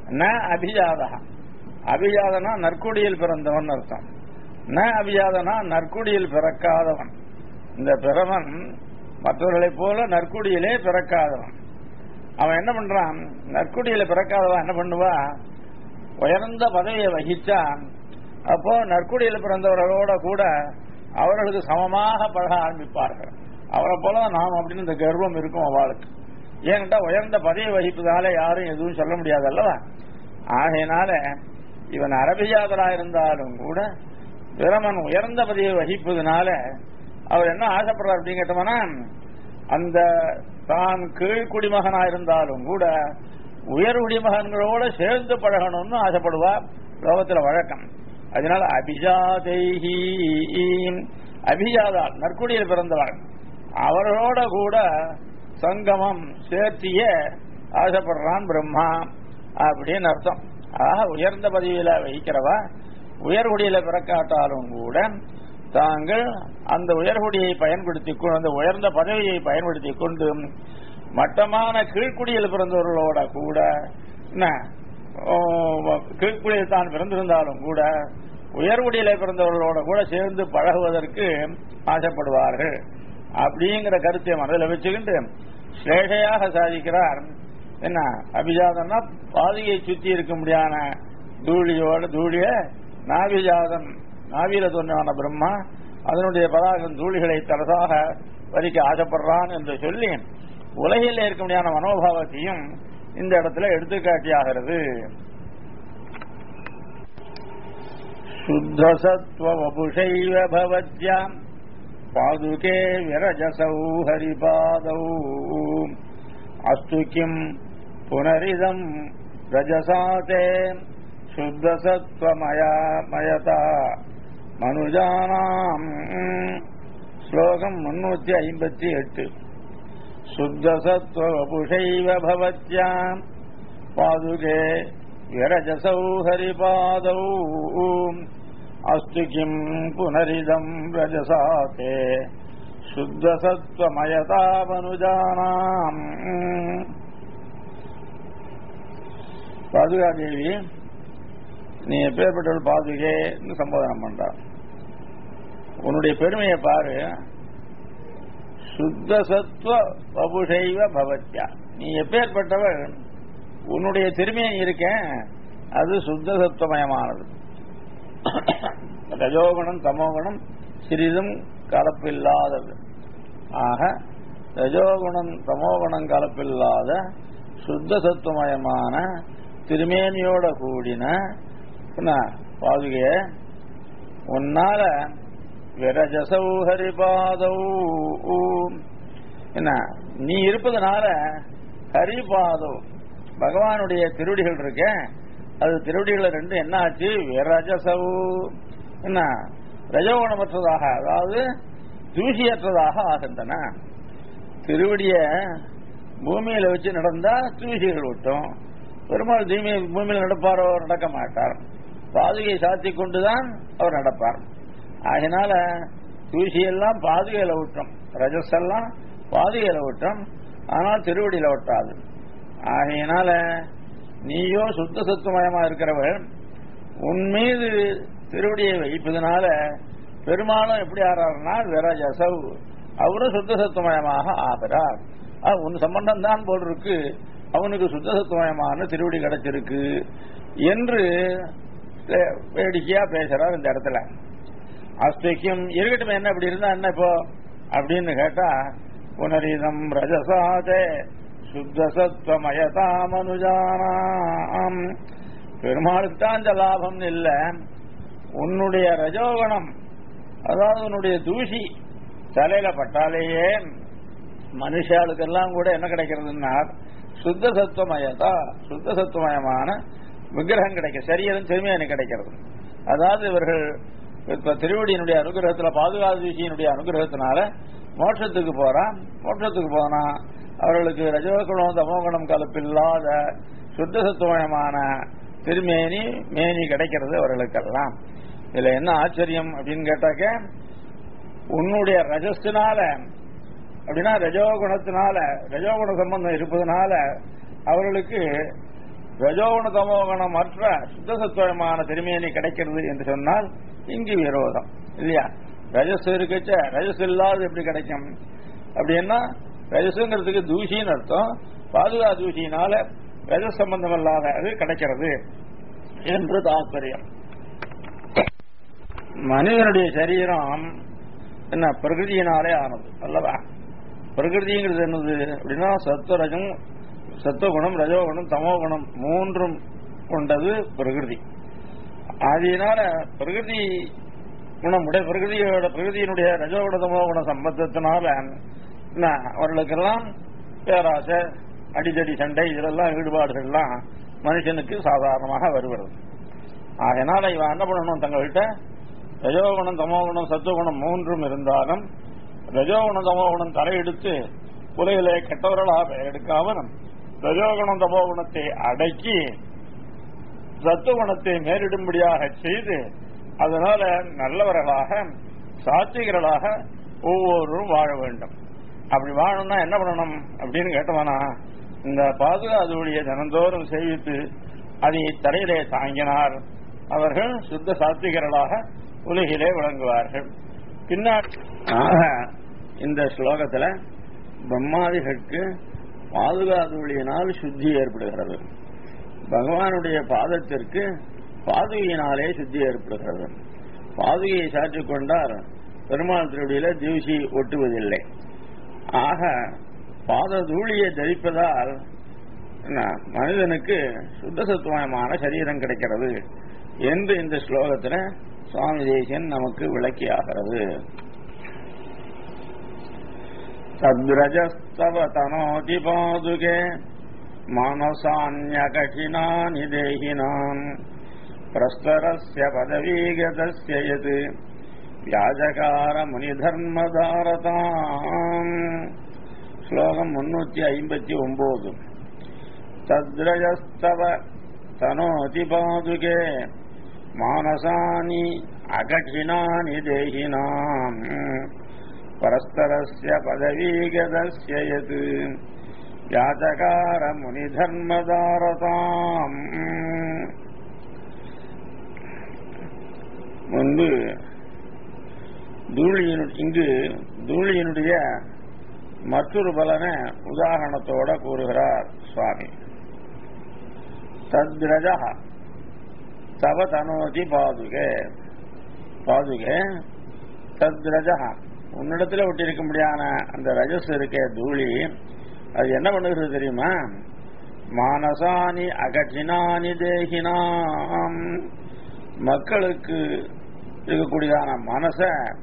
Speaker 1: ந அபிஜாதா அபிஜாதனா நற்குடியில் பிறந்தவன் அர்த்தம் ந அபிஜாதனா நற்குடியில் பிறக்காதவன் இந்த பிறவன் மற்றவர்களைப் போல நற்குடியிலே பிறக்காதவன் அவன் என்ன பண்றான் நற்குடியில பிறக்காதவன் என்ன பண்ணுவா உயர்ந்த பதவியை வகிச்சான் அப்போ நற்குடியில் பிறந்தவர்களோட கூட அவர்களுக்கு சமமாக பழக ஆரம்பிப்பார்கள் அவரை போல நாம் அப்படின்னு இந்த கர்வம் இருக்கும் அவளுக்கு ஏன்ட்டா உயர்ந்த பதவி வகிப்பதால யாரும் எதுவும் சொல்ல முடியாது அல்லவா ஆகையினால இவன் அரபியாதரா இருந்தாலும் கூட பிரமன் உயர்ந்த பதவியை வகிப்பதனால அவர் என்ன ஆசைப்படுறார் அப்படின்னு கேட்டோம்னா அந்த தான் கீழ்குடிமகனா இருந்தாலும் கூட உயர் குடிமகன்களோட சேர்ந்து பழகணும்னு ஆசைப்படுவார் லோகத்துல வழக்கம் அதனால அபிஜாதைஹி அபிஜாதால் நற்குடியில் பிறந்தவர் அவர்களோட கூட சங்கமம் சேர்த்திய ஆசைப்படுறான் பிரம்மா அப்படின்னு அர்த்தம் ஆக உயர்ந்த பதவியில வகிக்கிறவா உயர்குடியில பிறக்காட்டாலும் கூட தாங்கள் அந்த உயர்குடியை பயன்படுத்தி கொண்டு அந்த உயர்ந்த பதவியை பயன்படுத்தி கொண்டு மட்டமான கீழ்குடியில் பிறந்தவர்களோட கூட என்ன கீழ்குடியில் தான் பிறந்திருந்தாலும் கூட உயர்குடியில பிறந்தவர்களோட கூட சேர்ந்து பழகுவதற்கு ஆசைப்படுவார்கள் அப்படிங்கிற கருத்தை மனதில் வச்சுக்கிட்டு ஸ்லேஷையாக சாதிக்கிறார் என்ன அபிஜாதம்னா பாதியை சுத்தி இருக்க முடியாத தூளியோட தூளிய நாவிஜாதன் நாவியில தோன்றான பிரம்மா அதனுடைய பதாகம் தூளிகளை தரசாக வரிக்க ஆசைப்படுறான் என்று சொல்லி உலகில் இருக்க முடியாத மனோபாவத்தையும் இந்த இடத்துல எடுத்துக்காட்டியாகிறது சுத்தசத்வபுஷைவ பவத்யாம் பாதுகே விரஜசௌ ஹரிபாதௌ அஸ்து கிம் புனரிதம் ரஜசாதே சுத்தசத்வமயா மயதா மனுஜானாம் ஸ்லோகம் முன்னூத்தி ஐம்பத்தி எட்டு சுத்தசத்வபுஷைவ பவத்யாம் பாதுகே விரஜசௌ ஹரிபாதௌ அஸ்து கிம் புனரிதம் ரஜசாதே சுத்தசத்வமயதாமனுஜானாம் பாதுகாதேவி நீ எப்பேற்பட்டவள் பாதுகேன்னு சம்போதனம் பண்றார் உன்னுடைய பெருமையை பாரு சுத்த சத்துவ வபுஷைவ பவத்யா நீ எப்பேற்பட்டவள் உன்னுடைய திருமையை இருக்கேன் அது சுத்த சத்துவமயமானது ரஜோகுணம் தமோகுணம் சிறிதும் கலப்பில்லாதது ஆக ரஜோகுணம் தமோகுணம் கலப்பில்லாத சுத்த சத்துவமயமான திருமேனியோட கூடின பாதுகைய உன்னால விரஜசௌ ஹரிபாதௌ என்ன நீ இருப்பதனால ஹரிபாதோ பகவானுடைய திருவடிகள் இருக்க அது திருவடிகள் ரெண்டு என்ன ஆச்சு விரஜசௌ என்ன ரஜோகுணமற்றதாக அதாவது தூசியற்றதாக ஆகின்றன திருவடிய பூமியில வச்சு நடந்தா தூசிகள் விட்டும் பெருமாள் தீமி பூமியில் நடப்பாரோ நடக்க மாட்டார் பாதுகை சாத்தி கொண்டுதான் அவர் நடப்பார் ஆகினால தூசியெல்லாம் பாதுகையில விட்டோம் ரஜஸ் எல்லாம் பாதுகையில விட்டோம் ஆனால் திருவடியில விட்டாது ஆகையினால நீயோ சுத்த சத்துவமயமா இருக்கிறவள் உன் மீது திருவடியை வைப்பதனால பெருமாளும் எப்படி ஆறாருன்னா விரஜசவ் அவரும் சுத்த சத்துவமயமாக ஆகிறார் உன் சம்பந்தம் தான் போல் இருக்கு அவனுக்கு சுத்த சத்துவமயமான திருவடி கிடைச்சிருக்கு என்று வேடிக்கையா பேசுறார் இந்த இடத்துல அஸ்திக்கும் இருக்கட்டும் என்ன இப்படி இருந்தா என்ன இப்போ அப்படின்னு கேட்டா புனரிதம் ரஜசாதே சுத்த சத்துவமயதாமனுஜானாம் பெருமாளுக்கு தான் இந்த லாபம் இல்ல உன்னுடைய ரஜோகுணம் அதாவது உன்னுடைய தூசி தலையில பட்டாலேயே மனுஷாளுக்கெல்லாம் கூட என்ன கிடைக்கிறதுன்னா சுத்த சத்துவமயதா சுத்த சத்துவமயமான விக்கிரகம் கிடைக்கும் சரீரம் செருமையான கிடைக்கிறது அதாவது இவர்கள் இப்ப திருவடியினுடைய அனுகிரகத்துல பாதுகாதீசியினுடைய அனுகிரகத்தினால மோட்சத்துக்கு போறான் மோட்சத்துக்கு போனா அவர்களுக்கு ரஜோகுணம் தமோகுணம் கலப்பில்லாத சுத்த சத்துவமயமான திருமேனி மேனி கிடைக்கிறது அவர்களுக்கெல்லாம் இதுல என்ன ஆச்சரியம் அப்படின்னு கேட்டாக்க உன்னுடைய ரஜஸ்தினால அப்படின்னா ரஜோகுணத்தினால ரஜோகுண சம்பந்தம் இருப்பதனால அவர்களுக்கு ரஜோகுண தமோகுணம் மற்ற சுத்த சத்துவமான திருமேனி கிடைக்கிறது என்று சொன்னால் இங்கு விரோதம் இல்லையா ரஜஸ் இருக்கச்ச ரஜஸ் இல்லாத எப்படி கிடைக்கும் அப்படின்னா ரஜசுங்கிறதுக்கு தூசின்னு அர்த்தம் பாதுகா தூசியினால ரஜஸ் சம்பந்தம் இல்லாத அது கிடைக்கிறது என்று தாற்பயம் மனிதனுடைய சரீரம் என்ன பிரகிருதியினாலே ஆனது அல்லவா பிரகிருதிங்கிறது என்னது அப்படின்னா சத்துவரஜம் சத்துவகுணம் ரஜோகுணம் தமோகுணம் மூன்றும் கொண்டது பிரகிருதி அதனால பிரகிருதி குணமுடைய பிரகிருதியோட பிரகிருதியினுடைய ரஜோகுண தமோகுண சம்பந்தத்தினால என்ன, அவர்களுக்கெல்லாம் பேராசை அடிதடி சண்டை இதெல்லாம் ஈடுபாடுகள்லாம் மனுஷனுக்கு சாதாரணமாக வருகிறது அதனால இவன் என்ன பண்ணணும் தங்கள்கிட்ட ரஜோகுணம் தமோகுணம் சத்துவகுணம் மூன்றும் இருந்தாலும் ரஜோகுணம் தமோகுணம் தலையெடுத்து உலகிலே கெட்டவர்களாக எடுக்காமல் ரஜோகுணம் தமோகுணத்தை அடக்கி சத்துவகுணத்தை மேலிடும்படியாக செய்து அதனால நல்லவர்களாக சாத்விகர்களாக ஒவ்வொருவரும் வாழ வேண்டும் அப்படி வாழணும்னா என்ன பண்ணணும் அப்படின்னு கேட்டோம்னா இந்த பாதுகாதுடைய தினந்தோறும் சேவித்து அதை தலையிலே தாங்கினார் அவர்கள் சுத்த சாத்விகர்களாக உலகிலே விளங்குவார்கள் பின்னாடி ஆக இந்த ஸ்லோகத்துல பிரம்மாதிகளுக்கு பாதுகாதுளியினால் சுத்தி ஏற்படுகிறது பகவானுடைய பாதத்திற்கு பாதுகையினாலே சுத்தி ஏற்படுகிறது பாதுகையை சாற்றிக் கொண்டால் பெருமாள் திருவடியில தூசி ஒட்டுவதில்லை ஆக பாத தூளியை தரிப்பதால் என்ன, மனிதனுக்கு சுத்த சத்துவமான சரீரம் கிடைக்கிறது என்று இந்த ஸ்லோகத்துல சுவாமி தேசியன் நமக்கு விளக்கியாகிறது தத்ரஜஸ்தவ தனோதி பாதுகே மானசான்யகடினானி தேகினான் பிரஸ்தரஸ்ய பதவீகதஸ்ய யத் வியாஜகார முனிதர்மதாரதாம் ஸ்லோகம் முன்னூத்தி ஐம்பத்தி ஒன்பது தத்ரஜஸ்தவ தனோதி பாதுகே மானசானி அகடினானி தேகினாம் பரஸ்பரஸ்ய பதவீகதஸ்ய யத் யாச்சகார முனிதர்மதாரதாம் முன்பு தூளியினு இங்கு தூளியினுடைய மற்றொரு பலனை உதாரணத்தோட கூறுகிறார் சுவாமி தத்ரஜ தவ தனோதி பாதுகே பாதுகே தத்ரஜ உன்னிடத்துல ஒட்டியிருக்க முடியாத அந்த ரஜஸ் இருக்க தூளி அது என்ன பண்ணுகிறது தெரியுமா மானசானி அகட்டினானி தேகினாம் மக்களுக்கு இருக்கக்கூடியதான மனச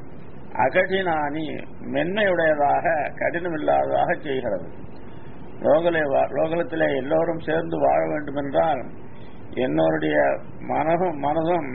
Speaker 1: அகடினானி மென்மையுடையதாக கடினமில்லாததாக செய்கிறது லோகலே வா- லோகத்திலே எல்லோரும் சேர்ந்து வாழ வேண்டும் என்றால் என்னோருடைய மனதும் மனதும்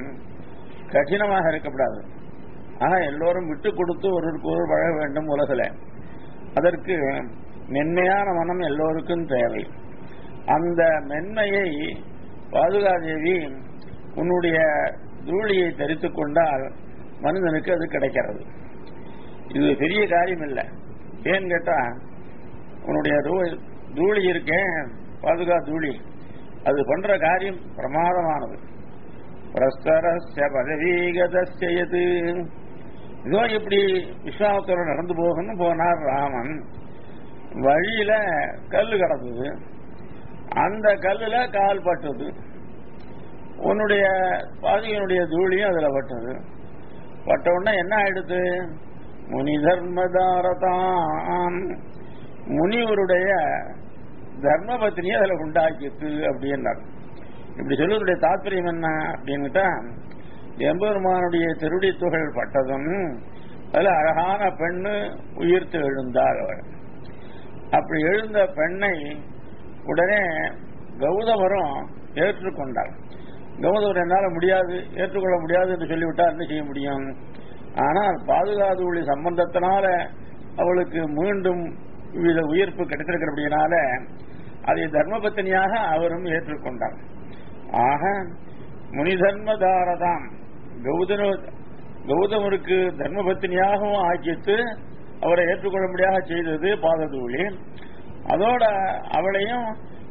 Speaker 1: கடினமாக இருக்கக்கூடாது ஆனா எல்லோரும் விட்டு கொடுத்து ஒருவருக்கு ஒருவர் வாழ வேண்டும் உலகில அதற்கு மென்மையான மனம் எல்லோருக்கும் தேவை அந்த மென்மையை பாதுகாதேவி உன்னுடைய தூளியை தரித்துக் கொண்டால் மனிதனுக்கு அது கிடைக்கிறது இது பெரிய காரியம் இல்லை ஏன்னு கேட்டா உன்னுடைய தூ- தூளி இருக்கேன் பாதுகா தூளி அது பண்ற காரியம் பிரமாதமானது பிரஸ்தரஸ்ய பதவீகதஸ்யது இதோ இப்படி விஸ்வாமத்தோட நடந்து போகணும்னு போனார் ராமன் வழியில கல்லு கிடந்தது அந்த கல்லுல கால் பட்டது உன்னுடைய பாதிகனுடைய தூளியும் அதுல பட்டது பட்ட உடனே என்ன ஆயிடுது முனி தர்மதாரதான் முனிவருடைய தர்மபத்தினியை அதுல உண்டாக்கிட்டு அப்படின்னார் இப்படி சொல்லுவதுடைய தாற்பயம் என்ன அப்படின்னுட்டா எம்பெருமானுடைய திருடி துகள் பட்டதும் அதுல அழகான பெண்ணு உயிர்த்து எழுந்தாள் அவள் அப்படி எழுந்த பெண்ணை உடனே கௌதமரும் ஏற்றுக்கொண்டார் கௌதமர் என்னால முடியாது ஏற்றுக்கொள்ள முடியாது என்று சொல்லிவிட்டார் என்ன செய்ய முடியும் ஆனால் பாதுகாப்பு ஒளி சம்பந்தத்தினால அவளுக்கு மீண்டும் வித உயிர்ப்பு கிடைத்திருக்கிறபடியினால அதை தர்மபத்தினியாக அவரும் ஏற்றுக்கொண்டார் ஆக முனி தர்மதாரதாம் கௌதம கௌதமருக்கு தர்மபத்தினியாகவும் ஆக்கிட்டு அவரை ஏற்றுக்கொள்ளும்படியாக செய்தது பாததூளி அதோட அவளையும்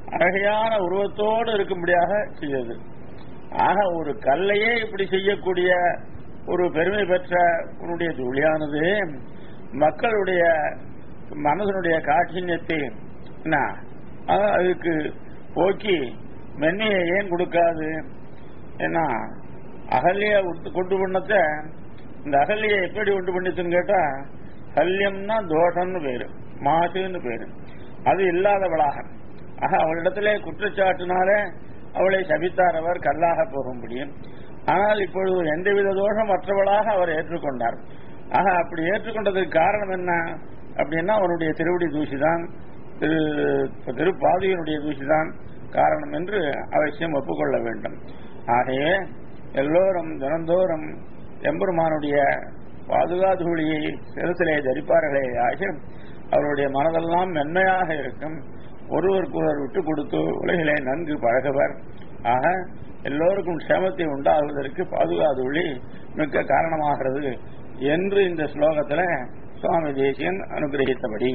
Speaker 1: அழகையான உருவத்தோடு இருக்கும்படியாக செய்தது ஆக ஒரு கல்லையே இப்படி செய்யக்கூடிய ஒரு பெருமை பெற்ற உன்னுடைய துளியானது மக்களுடைய மனதனுடைய காட்சியத்தை என்ன ஆக அதுக்கு போக்கி மென்மையை ஏன் கொடுக்காது ஏன்னா அகல்ய உட்டு- கொண்டு பண்ணத இந்த அகல்ய எப்படி உண்டு பண்ணிச்சுன்னு கேட்டா கல்யம்னா தோஷம்னு பேரு மாசுன்னு பேரு அது இல்லாதவளாக ஆக அவளிடத்திலே குற்றச்சாட்டுனால அவளை சபித்தார் அவர் கல்லாக போக முடியும் ஆனால் இப்பொழுது எந்தவித தோஷம் மற்றவளாக அவர் ஏற்றுக்கொண்டார் ஆக அப்படி ஏற்றுக்கொண்டதுக்கு காரணம் என்ன அப்படின்னா அவருடைய திருவடி தூசிதான் திரு திருப்பாதியினுடைய தூசிதான் காரணம் என்று அவசியம் ஒப்புக்கொள்ள வேண்டும் ஆகவே எல்லோரும் தினந்தோறும் எம்பெருமானுடைய பாதுகாதூளியை சிறுசிலே தரிப்பார்களே ஆக அவருடைய மனதெல்லாம் மென்மையாக இருக்கும் ஒருவருக்கொருவர் விட்டு கொடுத்து உலகிலே நன்கு பழகுவர் ஆக எல்லோருக்கும் க்ஷேமத்தை உண்டாகுவதற்கு பாதுகாதூளி மிக்க காரணமாகிறது என்று இந்த ஸ்லோகத்தில் சுவாமி தேசியன் அனுகிரகித்தபடி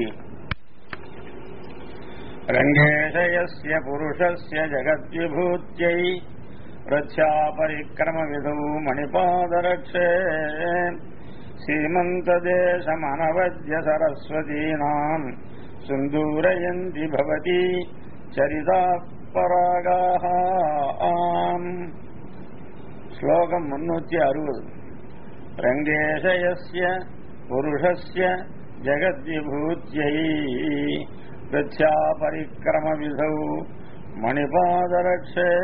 Speaker 1: रङ्गेशयस्य पुरुषस्य जगद्विभूत्यै रक्षापरिक्रमविधौ मणिपादरक्षे सीमन्तदेशमनवद्य सरस्वतीनाम् सुन्दूरयन्ति भवती चरिताः परागाः आम् श्लोकम् मुन्नूति अरुवद् रङ्गेशयस्य पुरुषस्य जगद्विभूत्यै रक्षापरिक्रमविधौ मणिपादरक्षे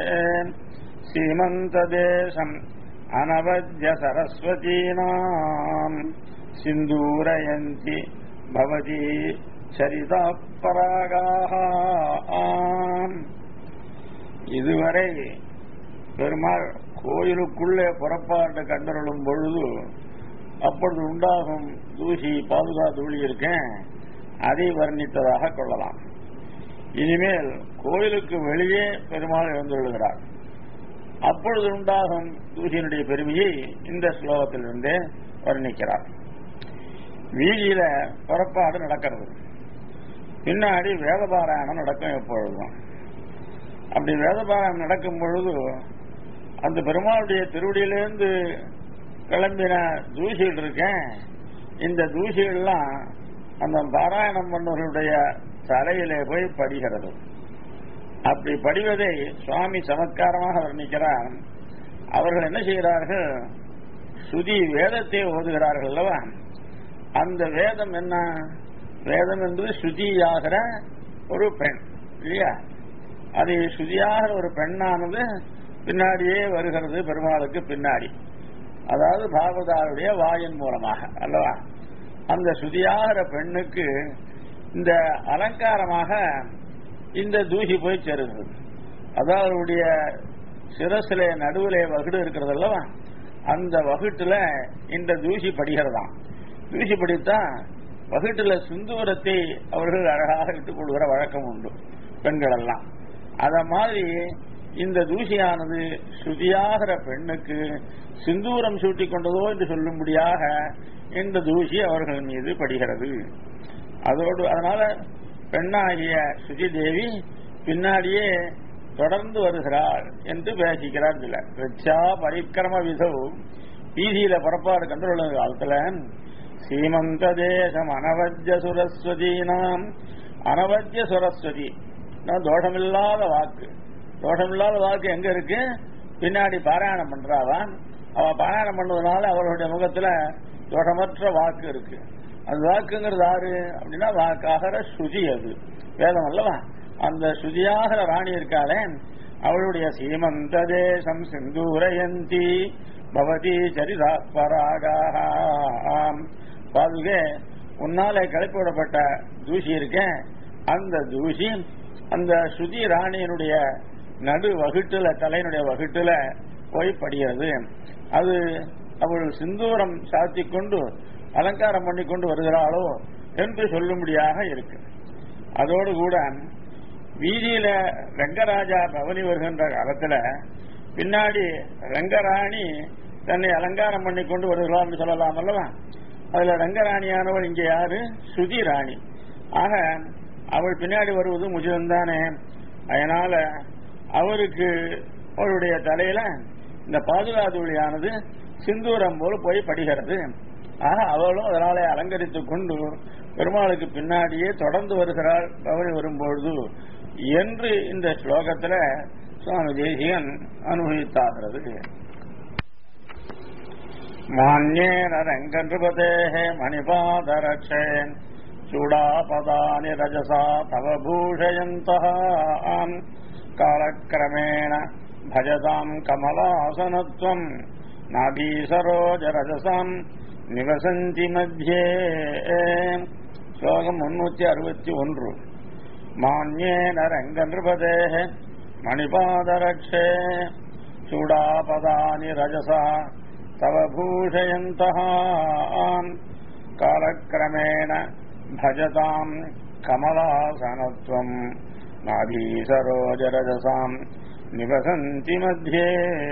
Speaker 1: सीमन्तदेशम् अनवद्य सरस्वतीनाम् सिन्दूरयन्ति भवती சரிதா பராகாக ஆம் இதுவரை பெருமாள் கோயிலுக்குள்ளே புறப்பாட்டு கண்டருளும் பொழுது அப்பொழுது உண்டாகும் தூசி பாதுகாத்து இருக்கேன் அதை வர்ணித்ததாக கொள்ளலாம் இனிமேல் கோயிலுக்கு வெளியே பெருமாள் எழுந்துள்ளார் அப்பொழுது உண்டாகும் தூசியினுடைய பெருமையை இந்த ஸ்லோகத்திலிருந்தே வர்ணிக்கிறார் வீதியில புறப்பாடு நடக்கிறது பின்னாடி வேதபாராயணம் நடக்கும் எப்பொழுதும் அப்படி வேதபாராயணம் நடக்கும் பொழுது அந்த பெருமாளுடைய திருவடியிலிருந்து கிளம்பின தூசிகள் இருக்கேன் இந்த தூசிகள்லாம் அந்த பாராயணம் பண்ணவர்களுடைய தலையிலே போய் படிகிறது அப்படி படிவதை சுவாமி சமத்காரமாக வர்ணிக்கிறார் அவர்கள் என்ன செய்கிறார்கள் சுதி வேதத்தை ஓதுகிறார்கள் அல்லவா அந்த வேதம் என்ன வேதம் என்பது சுதியாகிற ஒரு பெண் இல்லையா அது சுதியாகிற ஒரு பெண்ணானது பின்னாடியே வருகிறது பெருமாளுக்கு பின்னாடி அதாவது பாகவதாருடைய வாயின் மூலமாக அல்லவா அந்த சுதியாகிற பெண்ணுக்கு இந்த அலங்காரமாக இந்த தூசி போய் சேருகிறது அதாவது அவருடைய சிரசிலே நடுவிலே வகுடு இருக்கிறது அல்லவா அந்த வகுட்டுல இந்த தூசி படுகிறதாம் தூசி படித்தான் வகுட்டுல சிந்தூரத்தை அவர்கள் அழகாக இட்டுக் கொள்கிற வழக்கம் உண்டு பெண்கள் எல்லாம் அத மாதிரி இந்த தூசியானது சுதியாகிற பெண்ணுக்கு சிந்தூரம் சூட்டிக் கொண்டதோ என்று சொல்லும்படியாக இந்த தூசி அவர்கள் மீது படுகிறது அதோடு அதனால பெண்ணாகிய சுஜி தேவி பின்னாடியே தொடர்ந்து வருகிறாள் என்று பேசிக்கிறார் இதுல ரட்சா பரிக்கிரம விதோ வீதியில புறப்பாடு கண்டுள்ள காலத்துல சீமந்த தேசம் அனவஜ்ய சுரஸ்வதீனாம் அனவஜ்ய சுரஸ்வதி நான் தோஷமில்லாத வாக்கு தோஷமில்லாத வாக்கு எங்க இருக்கு பின்னாடி பாராயணம் பண்றாதான் அவ பாராயணம் பண்ணதுனால அவர்களுடைய முகத்துல தோஷமற்ற வாக்கு இருக்கு அந்த வாக்குங்கிறது யாரு அப்படின்னா வாக்காகிற சுதி அது வேதம் அல்லவா அந்த சுதியாகிற ராணி இருக்காளே அவளுடைய சீமந்த தேசம் சிந்தூரயந்தி பவதி சரிதா பராகாம் பாதுகே உன்னாலே கிளப்பி விடப்பட்ட தூசி இருக்கேன் அந்த தூசி அந்த சுதி ராணியினுடைய நடு வகுட்டுல தலையினுடைய வகுட்டுல போய் படுகிறது அது அவள் சிந்தூரம் சாத்தி கொண்டு அலங்காரம் பண்ணி கொண்டு வருகிறாளோ என்று சொல்லும்படியாக இருக்கு அதோடு கூட வீதியில ரங்கராஜா பவனி வருகின்ற காலத்துல பின்னாடி ரங்கராணி தன்னை அலங்காரம் பண்ணி கொண்டு வருகிறாள்னு சொல்லலாம் அல்லவா அதுல ரங்கராணியானவள் இங்க யாரு சுதி ராணி ஆக அவள் பின்னாடி வருவது முஜிதம் தானே அதனால அவருக்கு அவருடைய தலையில இந்த பாதுகாதுளியானது சிந்தூரம் போல் போய் படுகிறது ஆக அவளும் அதனாலே அலங்கரித்துக் கொண்டு பெருமாளுக்கு பின்னாடியே தொடர்ந்து வருகிறாள் பவனி வரும்பொழுது என்று இந்த ஸ்லோகத்துல சுவாமி தேசிகன் அனுபவித்தாகிறது மான்யேன ரங்கநிருபதேः மணிபாதரக்ஷேன் चूडापदानि रजसा तव भूषयन्तः आम् कालक्रमेण भजताम् कमलासनत्वम् नाभीसरोजरजसाम् நிவசந்தி மத்தியே ஸ்லோகம் முன்னூத்தி அறுபத்தி ஒன்று மான்யேன ரங்க நிருபதே மணிபாதரக்ஷே சூடாபதானி ரஜசா தவ பூஷயந்தः காலக்கிரமேண பஜதாம் கமலாசனத்வம் நாபீசரோஜரஜசாம் நிவசந்தி மத்தியே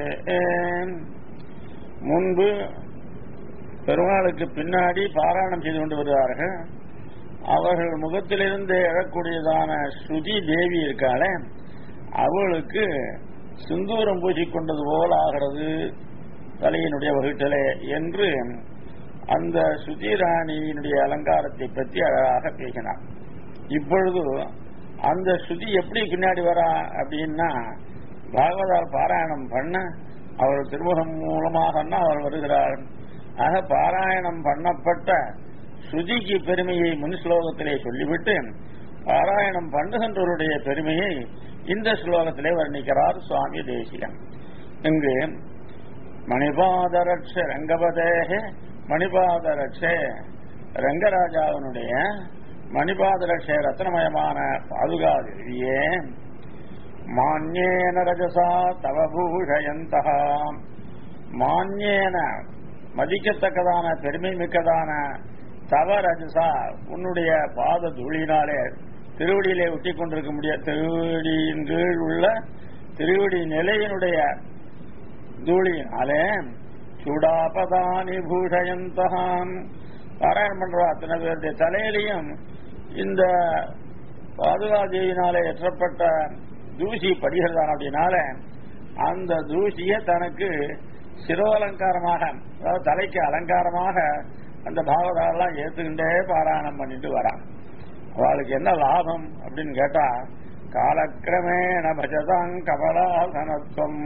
Speaker 1: முன்பு பெருமாளுக்கு பின்னாடி பாராயணம் செய்து கொண்டு வருவார்கள் அவர்கள் முகத்திலிருந்து எழக்கூடியதான ஸ்ருதி தேவி இருக்காளே அவளுக்கு சிந்தூரம் பூசிக்கொண்டது போல் ஆகிறது தலையினுடைய வகுட்டலே என்று அந்த சுதிராணியினுடைய அலங்காரத்தை பற்றி அழகாக பேசினார் இப்பொழுது அந்த ஸ்ருதி எப்படி பின்னாடி வரா அப்படின்னா பாகவதால் பாராயணம் பண்ண அவர் திருமுகம் மூலமாக அவர் வருகிறார் ஆக பாராயணம் பண்ணப்பட்ட ஸ்ருதிக்கு பெருமையை முன் ஸ்லோகத்திலே சொல்லிவிட்டு பாராயணம் பண்ணுகின்றவருடைய பெருமையை இந்த ஸ்லோகத்திலே வர்ணிக்கிறார் சுவாமி தேசிகன் இங்கு மணிபாதரட்ச ரங்கபதேக மணிபாதரட்ச ரங்கராஜாவினுடைய மணிபாதரட்ச ரத்னமயமான பாதுகாதேவியே மான்யேன ரஜசா தவ பூஷயந்தா மான்யேன மதிக்கத்தக்கதான பெருமை மிக்கதான தவ ரஜசா உன்னுடைய பாத தூளினாலே திருவடியிலே ஒட்டி கொண்டிருக்க முடியாது திருவடியின் கீழ் உள்ள திருவடி நிலையினுடைய தூளியினாலே சுடாபதானி பூஷயந்தகாம் பாராயணம் பண்ற அத்தனை பேருடைய தலையிலையும் இந்த பாதுகாதேவினாலே ஏற்றப்பட்ட தூசி படுகிறதான் அப்படின்னால அந்த தூசியை தனக்கு சிரோலங்காரமாக அதாவது தலைக்கு அலங்காரமாக அந்த பாவதாரெல்லாம் ஏத்துக்கிட்டே பாராயணம் பண்ணிட்டு வரான் அவளுக்கு என்ன லாபம் அப்படின்னு கேட்டா காலக்கிரமேண பஜதாங் கமலாசனத்துவம்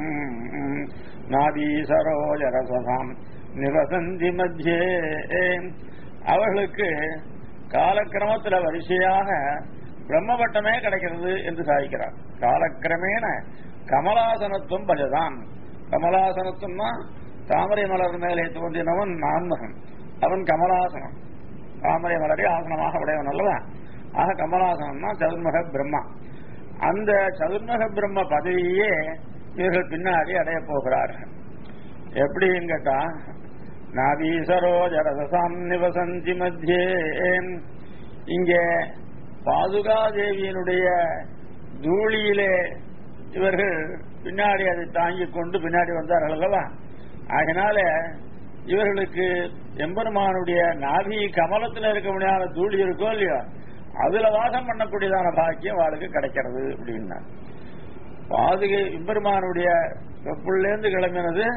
Speaker 1: நாதீசரோஜரசதாம் நிவசந்தி மத்தியே அவர்களுக்கு காலக்கிரமத்தில் வரிசையாக பிரம்மபட்டமே கிடைக்கிறது என்று சாதிக்கிறார் காலக்கிரமேண கமலாசனத்துவம் பஜதாம் கமலாசனத்துவம்னா தாமரை மலர் மேலே தோன்றினவன் நான்மகன் அவன் கமலாசனம் தாமரை மலரை ஆசனமாக உடையவன் அல்லவா ஆக கமலாசனம்னா சதுர்முக பிரம்மா அந்த சதுர்முக பிரம்ம பதவியே இவர்கள் பின்னாடி அடைய போகிறார்கள் எப்படின்னு கேட்டா நாபீசரோஜரசாம் நிவசந்தி மத்தியே இங்கே பாதுகாதேவியினுடைய தூளியிலே இவர்கள் பின்னாடி அதை தாங்கிக் கொண்டு பின்னாடி வந்தார்கள் அல்லவா அதனால இவர்களுக்கு எம்பெருமானுடைய நாபி கமலத்தில் இருக்க முடியாத தூளி இருக்கோ இல்லையோ அதுல வாசம் பண்ணக்கூடியதான பாக்கியம் அவளுக்கு கிடைக்கிறது அப்படின்னா பாதுகை எம்பெருமானுடைய வெப்புலேருந்து கிளம்பினது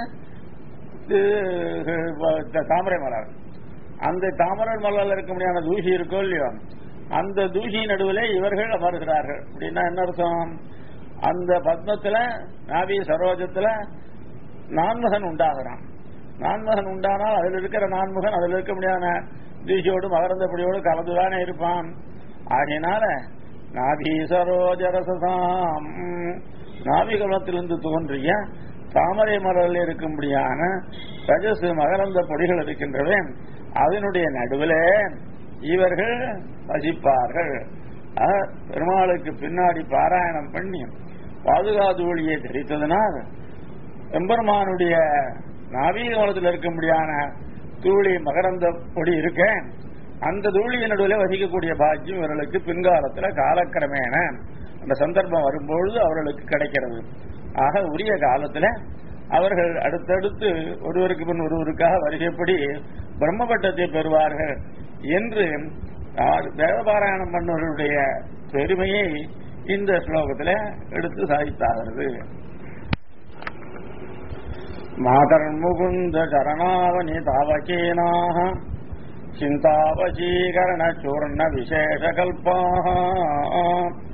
Speaker 1: தாமரை மலர் அந்த தாமரை மலர்ல இருக்க முடியாத தூசி இருக்கோ இல்லையோ அந்த தூசி நடுவில் இவர்கள் அமர்கிறார்கள் அப்படின்னா என்ன அர்த்தம் அந்த பத்மத்துல நாவி சரோஜத்துல நான்முகன் உண்டாகிறான் நான்முகன் உண்டானால் அதில் இருக்கிற நான்முகன் அதில் இருக்க முடியாத தூசியோடு மகரந்தப்படியோடு கலந்துதானே இருப்பான் ஆகையினால நாபி சரோஜரசாம் நாபிகலத்திலிருந்து தோன்றிய தாமரை மலரில் இருக்கும்படியான ரஜஸ் மகரந்த பொடிகள் இருக்கின்றன அதனுடைய நடுவில் இவர்கள் வசிப்பார்கள் பெருமாளுக்கு பின்னாடி பாராயணம் பண்ணி பாதுகாத்து ஒளியை தெரித்ததனால் எம்பெருமானுடைய நாவீகமலத்தில் இருக்கும்படியான தூளி மகரந்த பொடி இருக்க அந்த தூளியின் நடுவில் வசிக்கக்கூடிய பாக்கியம் இவர்களுக்கு பின்காலத்தில் காலக்கிரமேன அந்த சந்தர்ப்பம் வரும்பொழுது அவர்களுக்கு கிடைக்கிறது ஆக உரிய காலத்துல அவர்கள் அடுத்தடுத்து ஒருவருக்கு பின் ஒருவருக்காக வருகைப்படி பிரம்மபட்டத்தை பெறுவார்கள் என்று வேதபாராயணம் பண்ணவர்களுடைய பெருமையை இந்த ஸ்லோகத்துல எடுத்து சாதித்தாகிறது மாதர்முகுந்த சரணாவனி தாவகேனாக சிந்தாவசீகரண சூர்ண விசேஷ கல்பாக